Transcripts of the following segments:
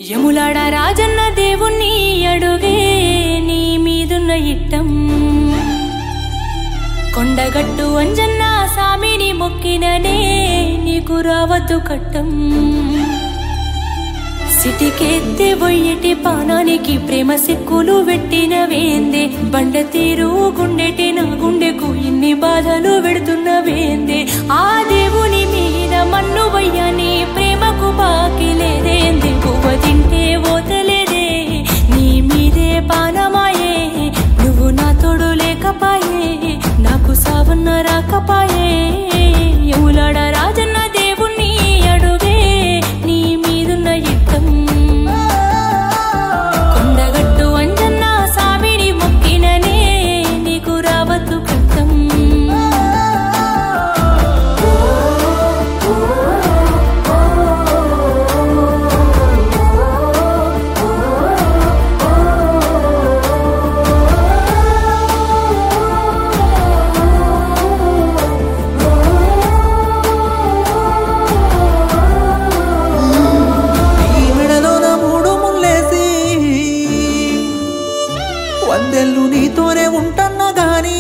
యములాడ రాజన్న దేవుణ్ణి అడుగే నీ మీదున్న ఇట్టం కొండగట్టు అంజన్న సామిని మొక్కిననే నీకు రావద్దు కట్టం సిటికెత్తి బొయ్యటి పానానికి ప్రేమ సిక్కులు పెట్టిన వేందే బండ తీరు గుండెటి నా గుండెకు ఇన్ని బాధలు పెడుతున్న వేందే ఆ దేవుని మీద మన్ను వయ్యని ప్రేమకు బాకి లేదేంది పువ్వ తింటే ఓతలేదే నీ మీదే పానమాయే నువ్వు నా తోడు లేకపాయే నాకు సావన్న రాకపాయే ఎములాడ రాజన్న దేవుణ్ణి అడుగే నీ మీదున్న యుద్ధం కొండగట్టు అంజన్న సామిని మొక్కిననే నీకు రావద్దు కట్టం నీ మెడలోన మూడు ముల్లేసి వందెల్లు నీతోనే ఉంటన్నా గాని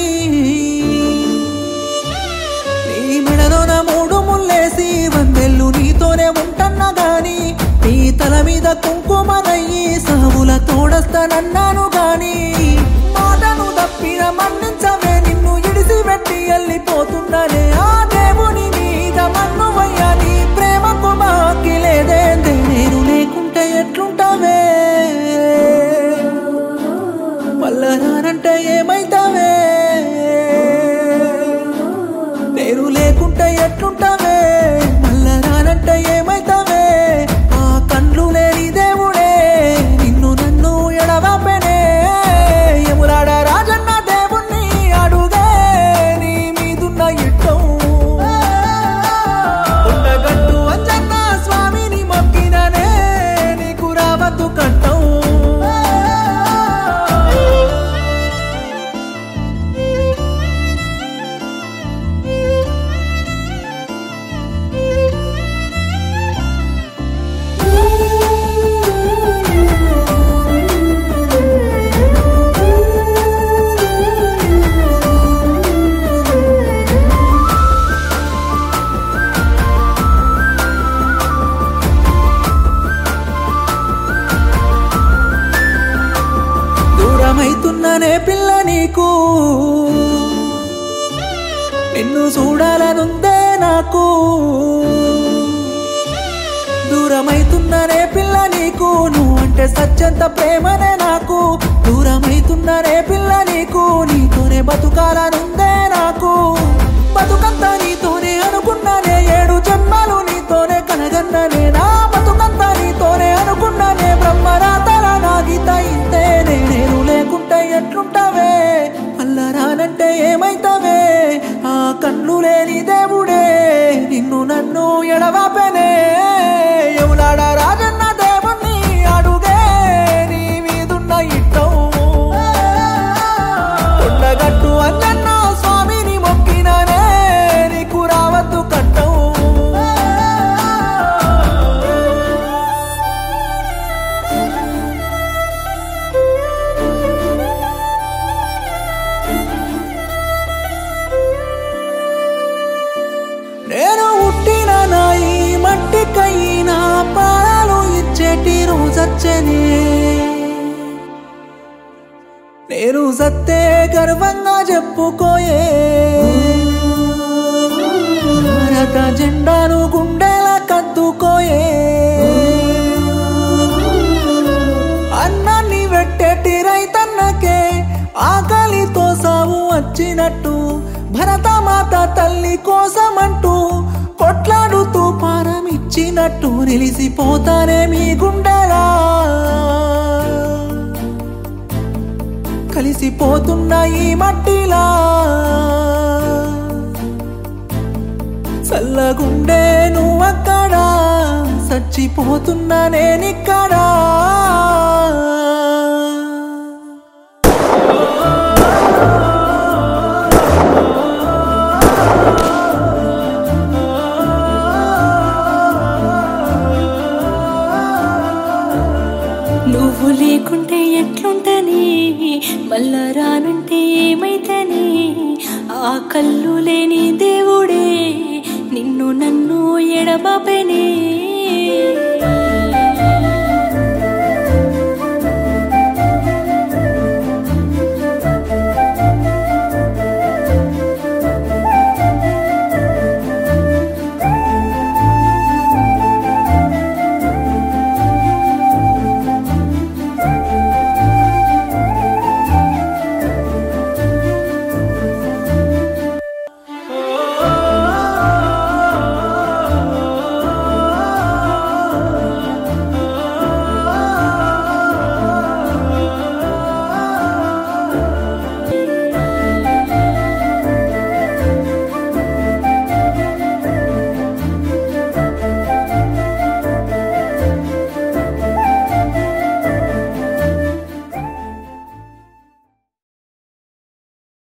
నీ మెడలోన మూడు ముల్లేసి వందెల్లు నీతోనే ఉంటన్నా గాని నీ తల మీద కుంకుమనయ్యి సావుల తోడస్తానన్నాను గాని మాటను తప్పిన మన్నించవే నిన్ను ఇడిసి పెట్టి వెళ్ళిపోతున్నానే ఆ దేవుని మీద మన్ను వయ్యా నీ ప్రేమకు బాకి లేదేందే నేను లేకుంటే ఎట్లుంటావే మళ్ళా రానంటే ఏమైతావే నేను లేకుంటే ఎట్లుంటావే మళ్ళా రానంటే ఏమైతావే ఆ కళ్ళు లేని దేవుడే నిన్ను నన్ను ఎడవాపెనే ఎములాడ రాజన్న దేవుణ్ణి అడుగే నీ మీదున్న ఇట్టం ఉండగట్టు అంజన్న స్వామిని మొక్కిననే నీకు రావద్దు కట్టం దూరమైతున్ననే పిల్ల నీకు నిన్ను చూడాలనుందే నాకు దూరమైతున్ననే పిల్ల నీకు నువ్వు అంటే సత్యంత ప్రేమనే నాకు దూరమైతున్ననే పిల్ల నీకు నీతోనే బతుకాలనుందే నాకు బతుకంతా నీతోనే అనుకున్నానే ఏడు జన్మలు నీతోనే కనగన్ననే నా బతుకంతా నీతోనే అనుకున్నానే బ్రహ్మరాతర నా గీత ఇంతేనే నేను లేకుంటే ఎట్లుంటావే అల్ల రానంటే ఏమైతావే ఆ కన్ను లేని దేవుడే నిన్ను నన్ను ఎడవాపెనే ఎవలాడ రాజన్న దేవుణ్ణి అడుగే నీ మీదున్న ఇట్టం కొండగట్టు అంజన్న స్వామిని మొక్కిననే నీకు రావద్దు కట్టం నేను పుట్టిన నా ఈ మట్టికైనా పాలు ఇచ్చేటి రోజచ్చనే నేను సత్తే గర్వంగా చెప్పుకోయే భారత జెండాను గుండెల కద్దుకోయే అన్నాన్ని పెట్టేటి రైతన్నకే ఆకలితో సాగు వచ్చినట్టు భరతమాత తల్లి కోసమంటూ కొట్లాడుతూ పారం ఇచ్చినట్టు నిలిసిపోతానే మీ గుండెలా కలిసిపోతున్న ఈ మట్టిలా చల్లగుండే నువ్వక్కడ చచ్చిపోతున్నా నేనిక్కడా ఆ కళ్ళు లేని దేవుడే నిన్ను నన్ను ఎడబాపెనే